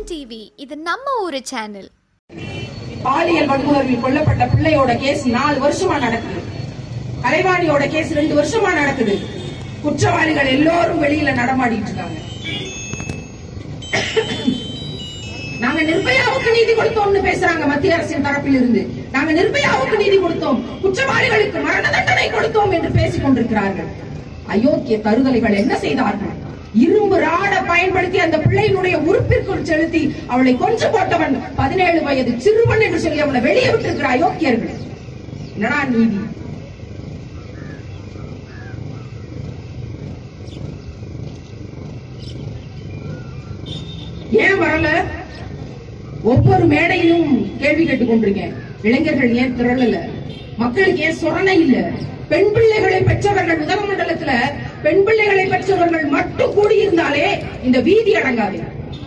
TV இது நம்ம ஊரு சேனல் பாலியல் வன்முறையில் கொல்லப்பட்ட பிள்ளையோட கேஸ் நாலு வருஷமா நடக்குது கலைவாணியோட கேஸ் ரெண்டு வருஷமா நடக்குது குற்றவாளிகள் எல்லோரும் வெளியில நடமாடிட்டு இருக்காங்க நாங்க நிர்பயாவுக்கு நீதி கொடுத்தோம்னு பேசுறாங்க மத்திய அரசின் தரப்பில் இருந்து நாங்க நிர்பயாவுக்கு நீதி கொடுத்தோம் குற்றவாளிகளுக்கு மரண தண்டனை கொடுத்தோம் என்று பேசிக் கொண்டிருக்கிறார்கள் அயோக்கிய தருதலைகள் என்ன செய்தார்கள் இரும்பு ராட பயன்படுத்தி அந்த பிள்ளையினுடைய உறுப்பிற்குள் செலுத்தி அவளை கொஞ்சம் போட்டவன் பதினேழு வயது சிறுவன் என்று சொல்லி அவனை வெளியே விட்டிருக்கிற அயோக்கியர்கள் என்னடா நீதி ஏன் வரல ஒவ்வொரு மேடையிலும் கேள்வி கேட்டுக் கொண்டிருக்கேன் இளைஞர்கள் ஏன் திரளல மக்களுக்கு ஏன் சொரணை இல்ல பெண் பிள்ளைகளை பெற்றவர்கள் உதகமண்டலத்துல பெண் பிள்ளைகளை பெற்றவர்கள் மட்டும் கூடியிருந்தாலே இந்த வீதி அடங்காது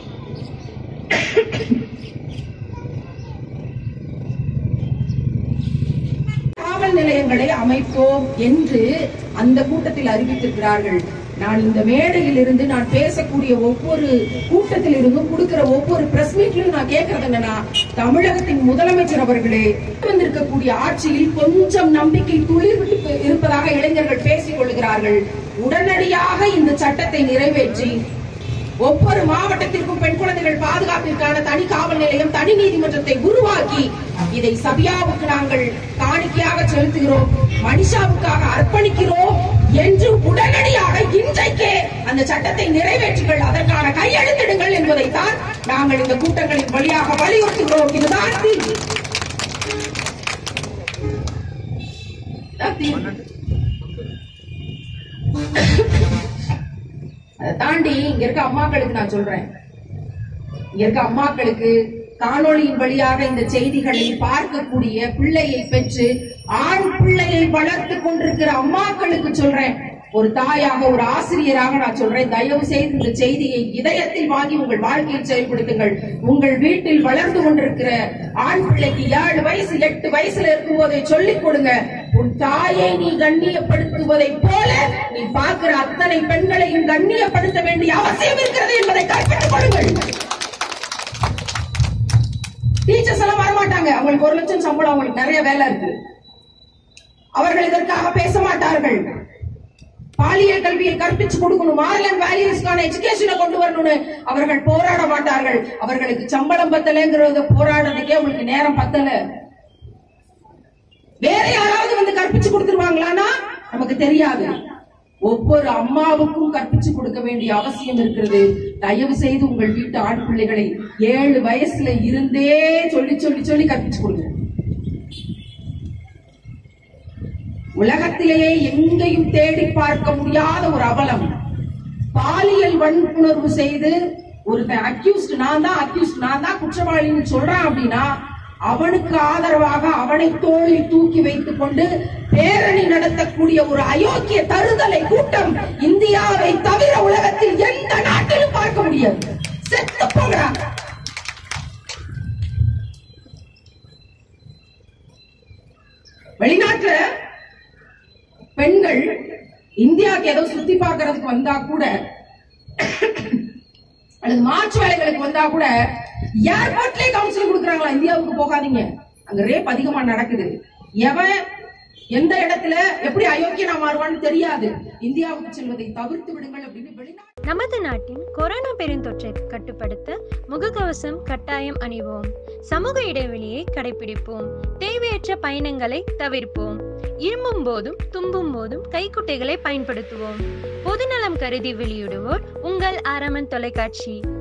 காவல் நிலையங்களை அமைப்போம் என்று அந்த கூட்டத்தில் அறிவித்திருக்கிறார்கள் நான் இந்த மேடையில் இருந்து நான் பேசக்கூடிய ஒவ்வொரு கூட்டத்தில் இருந்தும் கொடுக்கிற ஒவ்வொரு பிரஸ் மீட்லயும் நான் கேட்கறது என்னன்னா தமிழகத்தின் முதலமைச்சர் அவர்களே வந்திருக்கக்கூடிய ஆட்சியில் கொஞ்சம் நம்பிக்கை துளிர் விட்டு இருப்பதாக இளைஞர்கள் பேசிக் கொள்கிறார்கள் உடனடியாக இந்த சட்டத்தை நிறைவேற்றி ஒவ்வொரு மாவட்டத்திற்கும் பெண் குழந்தைகள் பாதுகாப்பிற்கான தனி காவல் நிலையம் தனி நீதிமன்றத்தை உருவாக்கி இதை சபியாவுக்கு நாங்கள் காணிக்கையாக செலுத்துகிறோம் மனிஷாவுக்காக அர்ப்பணிக்கிறோம் என்று உடனடியாக இன்றைக்கே அந்த சட்டத்தை நிறைவேற்றுங்கள் அதற்கான கையெழுத்திடுங்கள் என்பதைத்தான் நாங்கள் இந்த கூட்டங்களின் வழியாக வலியுறுத்துகிறோம் இதுதான் தீர்வு இதுதான் தீர்வு. அதை தாண்டி இங்க இருக்க அம்மாக்களுக்கு நான் சொல்றேன் இங்க இருக்க அம்மாக்களுக்கு காணொளியின் வழியாக இந்த செய்திகளை பார்க்கக்கூடிய பிள்ளையை பெற்று ஆண் பிள்ளையை வளர்த்து கொண்டிருக்கிற அம்மாக்களுக்கு சொல்றேன் ஒரு தாயாக ஒரு ஆசிரியராக நான் சொல்றேன் தயவு செய்து இந்த செய்தியை இதயத்தில் வாங்கி உங்கள் வாழ்க்கையில் செயல்படுத்துங்கள் உங்கள் வீட்டில் வளர்ந்து கொண்டிருக்கிற ஆண் பிள்ளைக்கு ஏழு வயசு எட்டு வயசுல இருக்கும் போதே சொல்லிக் கொடுங்க உன் தாயை நீ கண்ணியப்படுத்துவதை போல நீ பார்க்கிற அத்தனை பெண்களையும் கண்ணியப்படுத்த வேண்டிய அவசியம் இருக்கிறது என்பதை கற்பித்துக் கொள்ளுங்கள் டீச்சர்ஸ் எல்லாம் வரமாட்டாங்க அவங்களுக்கு ஒரு லட்சம் சம்பளம் அவங்களுக்கு நிறைய வேலை இருக்கு அவர்கள் இதற்காக பேச மாட்டார்கள் பாலியல் கல்வியை கற்பிச்சு கொடுக்கணும் மாரலன் வேல்யூஸ்க்கான எஜுகேஷனை கொண்டு வரணும்னு அவர்கள் போராட மாட்டார்கள் அவர்களுக்கு சம்பளம் பத்தலைங்கிறத போராடுறதுக்கே உங்களுக்கு நேரம் பத்தல வேற யாராவது வந்து கற்பிச்சு கொடுத்துருவாங்களான்னா நமக்கு தெரியாது ஒவ்வொரு அம்மாவுக்கும் கற்பிச்சு கொடுக்க வேண்டிய அவசியம் இருக்கிறது தயவு செய்து உங்கள் வீட்டு ஆண் பிள்ளைகளை ஏழு வயசுல இருந்தே சொல்லி சொல்லி சொல்லி கற்பிச்சு கொடுங்க உலகத்திலேயே எங்கேயும் தேடி பார்க்க முடியாத ஒரு அவலம் பாலியல் வன்புணர்வு செய்து ஒருத்தன் அக்யூஸ்ட் நான் தான் அக்யூஸ்ட் நான் தான் குற்றவாளின்னு சொல்றான் அப்படின்னா அவனுக்கு ஆதரவாக அவனை தோளில் தூக்கி வைத்துக் கொண்டு பேரணி நடத்தக்கூடிய ஒரு அயோக்கிய தருதலை கூட்டம் இந்தியாவை தவிர உலகத்தில் எந்த நாட்டிலும் பார்க்க முடியாது செத்து போகிறாங்க வெளிநாட்டுல பெண்கள் இந்தியாவுக்கு ஏதோ சுத்தி பார்க்கறதுக்கு வந்தா கூட அல்லது மாற்று வேலைகளுக்கு வந்தா கூட ஏர்போர்ட்லயே கவுன்சிலிங் கொடுக்குறாங்களா இந்தியாவுக்கு போகாதீங்க அங்க ரேப் அதிகமா நடக்குது எவன் எந்த இடத்துல எப்படி அயோக்கியனா மாறுவான்னு தெரியாது இந்தியாவுக்கு செல்வதை தவிர்த்து விடுங்கள் அப்படின்னு வெளிநாட்டு நமது நாட்டின் கொரோனா பெருந்தொற்றை கட்டுப்படுத்த முகக்கவசம் கட்டாயம் அணிவோம் சமூக இடைவெளியை கடைபிடிப்போம் தேவையற்ற பயணங்களை தவிர்ப்போம் இருமும் போதும் தும்பும் போதும் கைக்குட்டைகளை பயன்படுத்துவோம் பொதுநலம் கருதி வெளியிடுவோர் உங்கள் ஆரம்பன் தொலைக்காட்சி